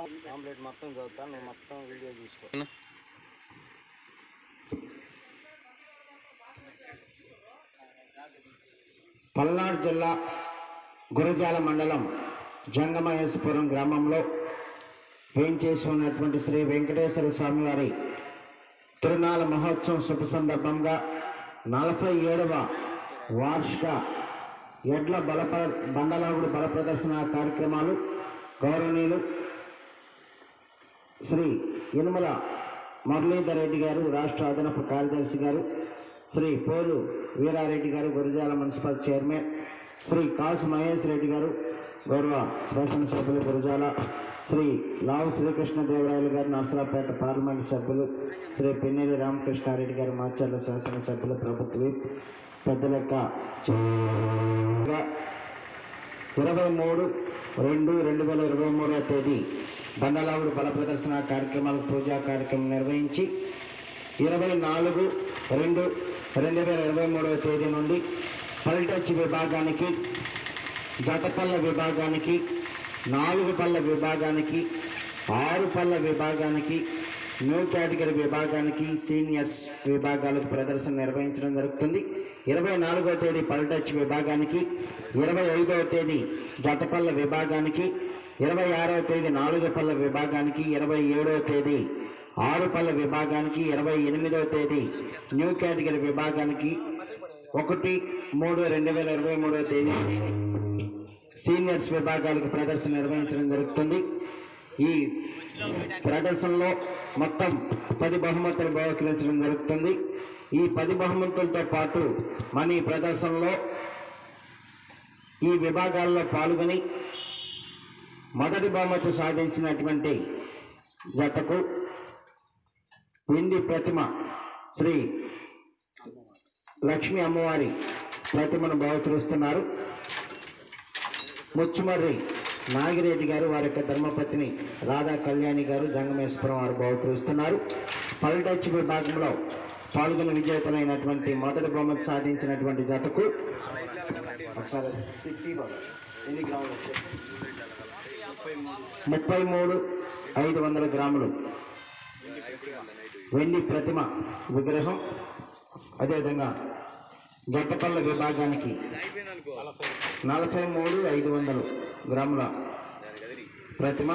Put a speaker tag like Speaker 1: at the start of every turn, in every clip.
Speaker 1: Omelette మొత్తం చదువుతా నువ్వు మొత్తం వీడియో తీసుకో
Speaker 2: పల్నాడు జిల్లా గురజాల మండలం జంగమయేశ్వరం గ్రామంలో వేయించేసి ఉన్నటువంటి శ్రీ వెంకటేశ్వర స్వామి వారి తిరునాళ మహోత్సవం శుభ సందర్భంగా నలభై ఏడవ వార్షిక ఎడ్ల బల బండలాగుడు బల ప్రదర్శన కార్యక్రమాలు గౌరవనీయులు శ్రీ యనుమల మురళీధర్ రెడ్డి గారు రాష్ట్ర అదనపు కార్యదర్శి గారు శ్రీ పోలు వీరారెడ్డి గారు గురజాల మున్సిపల్ చైర్మన్ శ్రీ కాసు మహేష్ రెడ్డి గారు గౌరవ శాసనసభ్యులు గురజాల శ్రీ లావు శ్రీకృష్ణదేవరాయలు గారు నర్సరాపేట పార్లమెంట్ సభ్యులు శ్రీ పిన్నెల్లి రామకృష్ణారెడ్డి గారు మాచర్ల శాసనసభ్యులు ప్రభుత్వ విప్ పెద్దలెక్క ఇరవై మూడు రెండు రెండు వేల ఇరవై మూడవ తేదీ బండలావుడు బల ప్రదర్శన కార్యక్రమాలు పూజా కార్యక్రమం నిర్వహించి ఇరవై నాలుగు రెండు రెండు వేల ఇరవై మూడవ తేదీ నుండి పల్టచ్ విభాగానికి జతపల్ల విభాగానికి నాలుగు పళ్ళ విభాగానికి ఆరు పళ్ళ విభాగానికి న్యూ కేటగిరీ విభాగానికి సీనియర్స్ విభాగాలకు ప్రదర్శన నిర్వహించడం జరుగుతుంది ఇరవై నాలుగవ తేదీ పల్టచ్ విభాగానికి ఇరవై ఐదవ తేదీ జతపల్ల విభాగానికి ఇరవై ఆరవ తేదీ నాలుగు పళ్ళ విభాగానికి ఇరవై ఏడవ తేదీ ఆరు పళ్ళ విభాగానికి ఇరవై ఎనిమిదవ తేదీ న్యూ కేటగిరీ విభాగానికి ఒకటి మూడు రెండు వేల ఇరవై మూడవ తేదీ సీని- సీనియర్స్ విభాగాలకు ప్రదర్శన నిర్వహించడం జరుగుతుంది ఈ ప్రదర్శనలో మొత్తం పది బహుమతులు బహుకరించడం జరుగుతుంది ఈ పది బహుమతులతో పాటు మన ఈ ప్రదర్శనలో ఈ విభాగాల్లో పాల్గొని మొదటి బహుమతి సాధించినటువంటి జతకు వెండి ప్రతిమ శ్రీ లక్ష్మీ అమ్మవారి ప్రతిమను బహుకరిస్తున్నారు ముచ్చుమర్రి నాగిరెడ్డి గారు వారి యొక్క ధర్మపత్ని రాధా కళ్యాణి గారు జంగమేశ్వరం వారు బహుకరిస్తున్నారు పల్టచ్ విభాగంలో పాల్గొని విజేతలైనటువంటి మొదటి బహుమతి సాధించినటువంటి జతకు ఒకసారి సిక్కి బాబు. ఎన్ని గ్రాములు వచ్చాయి ముప్పై మూడు ఐదు వందల గ్రాములు వెండి ప్రతిమ విగ్రహం అదేవిధంగా జతపల్ల విభాగానికి నలభై మూడు ఐదు వందలు గ్రాముల ప్రతిమ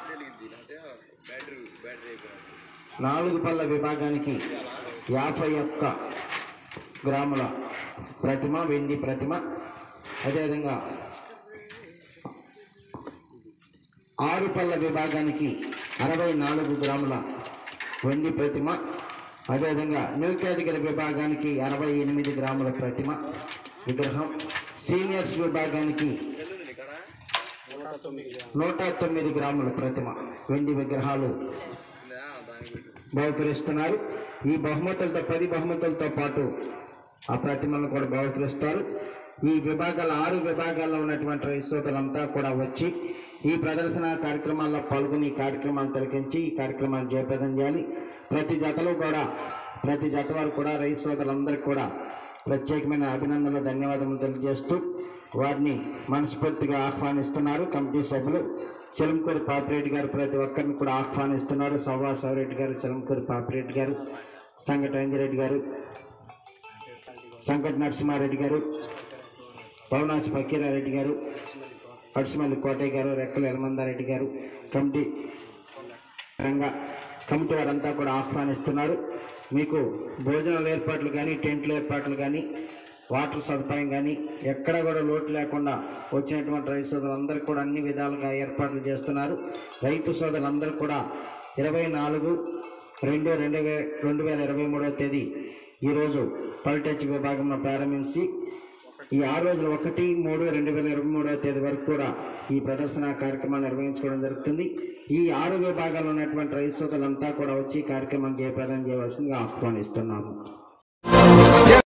Speaker 2: నాలుగు పళ్ళ విభాగానికి యాభై ఒక్క గ్రాముల ప్రతిమ వెండి ప్రతిమ అదేవిధంగా ఆరు పళ్ళ విభాగానికి అరవై నాలుగు గ్రాముల వెండి ప్రతిమ అదేవిధంగా న్యూ కేటగిరీ విభాగానికి అరవై ఎనిమిది గ్రాముల ప్రతిమ విగ్రహం సీనియర్స్ విభాగానికి నూట తొమ్మిది గ్రాముల ప్రతిమ వెండి విగ్రహాలు బహుకరిస్తున్నారు ఈ బహుమతులతో పది బహుమతులతో పాటు ఆ ప్రతిమలను కూడా బహుకరిస్తారు ఈ విభాగాల ఆరు విభాగాల్లో ఉన్నటువంటి రైతులంతా కూడా వచ్చి ఈ ప్రదర్శన కార్యక్రమాల్లో పాల్గొని ఈ కార్యక్రమాన్ని తిలకించి ఈ కార్యక్రమాన్ని జయప్రదం చేయాలి ప్రతి జతలో కూడా ప్రతి జత వారు కూడా రైతు సోదరులందరికీ కూడా ప్రత్యేకమైన అభినందనలు ధన్యవాదములు తెలియజేస్తూ వారిని మనస్ఫూర్తిగా ఆహ్వానిస్తున్నారు కమిటీ సభ్యులు చిలంకూరి పాపిరెడ్డి గారు ప్రతి ఒక్కరిని కూడా ఆహ్వానిస్తున్నారు సవ్వా సవరెడ్డి గారు చిలంకూరి పాపిరెడ్డి గారు సంగటి అంజిరెడ్డి గారు సంకట నరసింహారెడ్డి గారు పవనాసి ఫకీరారెడ్డి గారు పడిసిమల్లి కోటయ్య గారు రెక్కల ఎలమందారెడ్డి గారు కమిటీ రంగా కమిటీ వారంతా కూడా ఆహ్వానిస్తున్నారు మీకు భోజనాల ఏర్పాట్లు కానీ టెంట్ల ఏర్పాట్లు కానీ వాటర్ సదుపాయం కానీ ఎక్కడ కూడా లోటు లేకుండా వచ్చినటువంటి రైతు సోదరులందరికీ కూడా అన్ని విధాలుగా ఏర్పాట్లు చేస్తున్నారు రైతు సోదరులందరూ కూడా ఇరవై నాలుగు రెండు రెండు వే రెండు వేల ఇరవై మూడవ తేదీ ఈరోజు పల్టచ్ విభాగంలో ప్రారంభించి ఈ ఆరు రోజులు ఒకటి మూడు రెండు వేల ఇరవై మూడవ తేదీ వరకు కూడా ఈ ప్రదర్శన కార్యక్రమాలు నిర్వహించుకోవడం జరుగుతుంది ఈ ఆరు విభాగాల్లో ఉన్నటువంటి రైతు సోదరులంతా కూడా వచ్చి ఈ కార్యక్రమం జయప్రదం చేయవలసిందిగా ఆహ్వానిస్తున్నాము